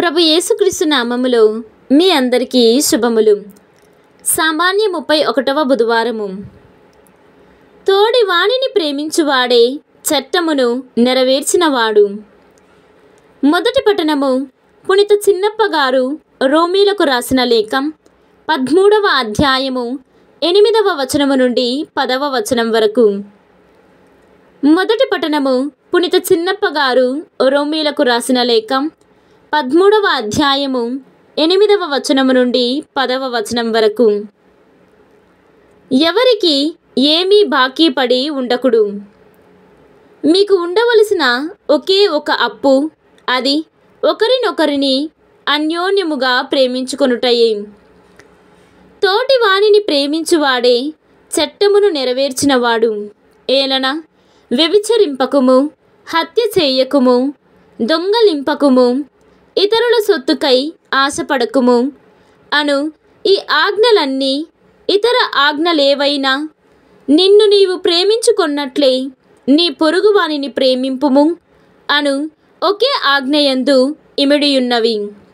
ప్రభు యేసుక్రీస్తు నామములో మీ అందరికీ శుభములు సామాన్య ముప్పై ఒకటవ బుధవారము తోడి వాణిని ప్రేమించువాడే చట్టమును నెరవేర్చినవాడు మొదటి పట్టణము పునిత చిన్నప్ప గారు రోమీలకు రాసిన లేఖం పదమూడవ అధ్యాయము ఎనిమిదవ వచనము నుండి పదవ వచనం వరకు మొదటి పట్టణము పునిత చిన్నప్ప గారు రోమీలకు రాసిన లేఖం పదమూడవ అధ్యాయము ఎనిమిదవ వచనము నుండి పదవ వచనం వరకు ఎవరికి ఏమీ బాకీ పడి ఉండకుడు మీకు ఉండవలసిన ఒకే ఒక అప్పు అది ఒకరినొకరిని అన్యోన్యముగా ప్రేమించుకొనుటయే తోటి వాణిని ప్రేమించువాడే చట్టమును నెరవేర్చినవాడు ఏలన వ్యభిచరింపకుము హత్య చేయకుము దొంగలింపకుము ఇతరుల సొత్తుకై ఆశపడకుము అను ఈ ఆజ్ఞలన్నీ ఇతర ఆజ్ఞలేవైనా నిన్ను నీవు ప్రేమించుకొన్నట్లే నీ పొరుగువానిని ప్రేమింపుము అను ఒకే ఆజ్ఞయందు ఇమిడియున్నవి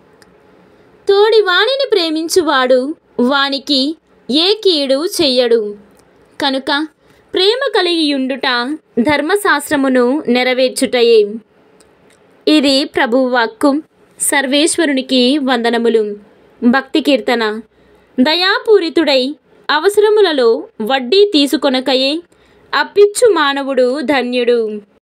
తోడి వాణిని ప్రేమించువాడు వానికి ఏ కీడు చెయ్యడు కనుక ప్రేమ కలిగియుండుట ధర్మశాస్త్రమును నెరవేర్చుటయే ఇది ప్రభువాక్కు సర్వేశ్వరునికి వందనములు భక్తి కీర్తన దయాపూరితుడై అవసరములలో వడ్డీ తీసుకొనకయే అప్పిచ్చు మానవుడు ధన్యుడు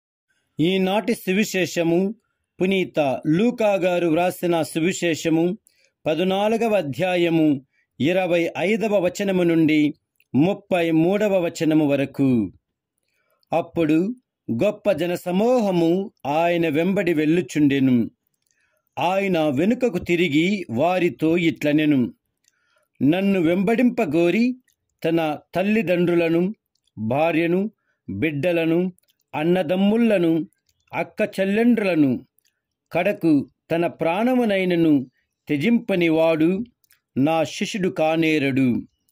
ఈనాటి సువిశేషము పునీత లూకా గారు వ్రాసిన సువిశేషము పదునాలుగవ అధ్యాయము ఇరవై ఐదవ వచనము నుండి ముప్పై మూడవ వచనము వరకు అప్పుడు గొప్ప జనసమూహము ఆయన వెంబడి వెళ్ళుచుండెను ఆయన వెనుకకు తిరిగి వారితో ఇట్లనెను నన్ను వెంబడింపగోరి తన తల్లిదండ్రులను భార్యను బిడ్డలను అన్నదమ్ములను అక్క చెల్లెండ్రులను కడకు తన ప్రాణమునైనను త్యజింపనివాడు నా శిష్యుడు కానేరడు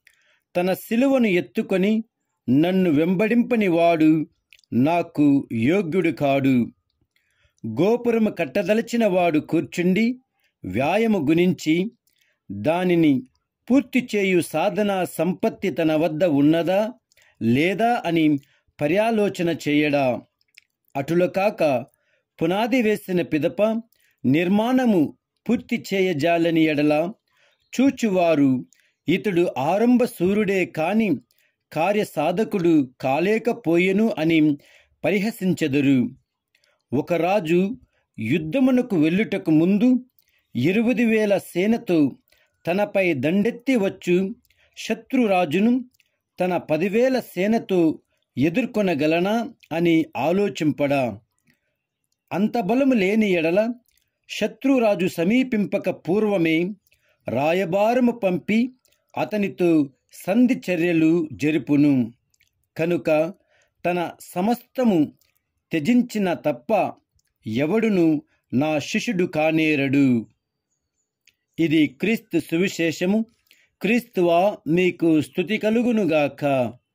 తన శిలువను ఎత్తుకొని నన్ను వెంబడింపనివాడు నాకు యోగ్యుడు కాడు గోపురము కట్టదలచిన వాడు కూర్చుండి వ్యాయము గురించి దానిని పూర్తి చేయు సాధన సంపత్తి తన వద్ద ఉన్నదా లేదా అని పర్యాలోచన చేయడా అటుల కాక పునాది వేసిన పిదప నిర్మాణము పూర్తి చేయజాలని ఎడల చూచువారు ఇతడు ఆరంభ సూర్యుడే కాని కార్యసాధకుడు కాలేకపోయెను అని పరిహసించెదరు ఒక రాజు యుద్ధమునకు వెళ్ళుటకు ముందు ఇరువది వేల సేనతో తనపై దండెత్తి వచ్చు శత్రురాజును తన పదివేల సేనతో ఎదుర్కొనగలనా అని ఆలోచింపడా అంత బలము లేని ఎడల శత్రురాజు సమీపింపక పూర్వమే రాయబారము పంపి అతనితో సంధి చర్యలు జరుపును కనుక తన సమస్తము త్యజించిన తప్ప ఎవడును నా శిష్యుడు కానేరడు ఇది క్రీస్తు సువిశేషము క్రీస్తువా మీకు స్థుతి కలుగునుగాక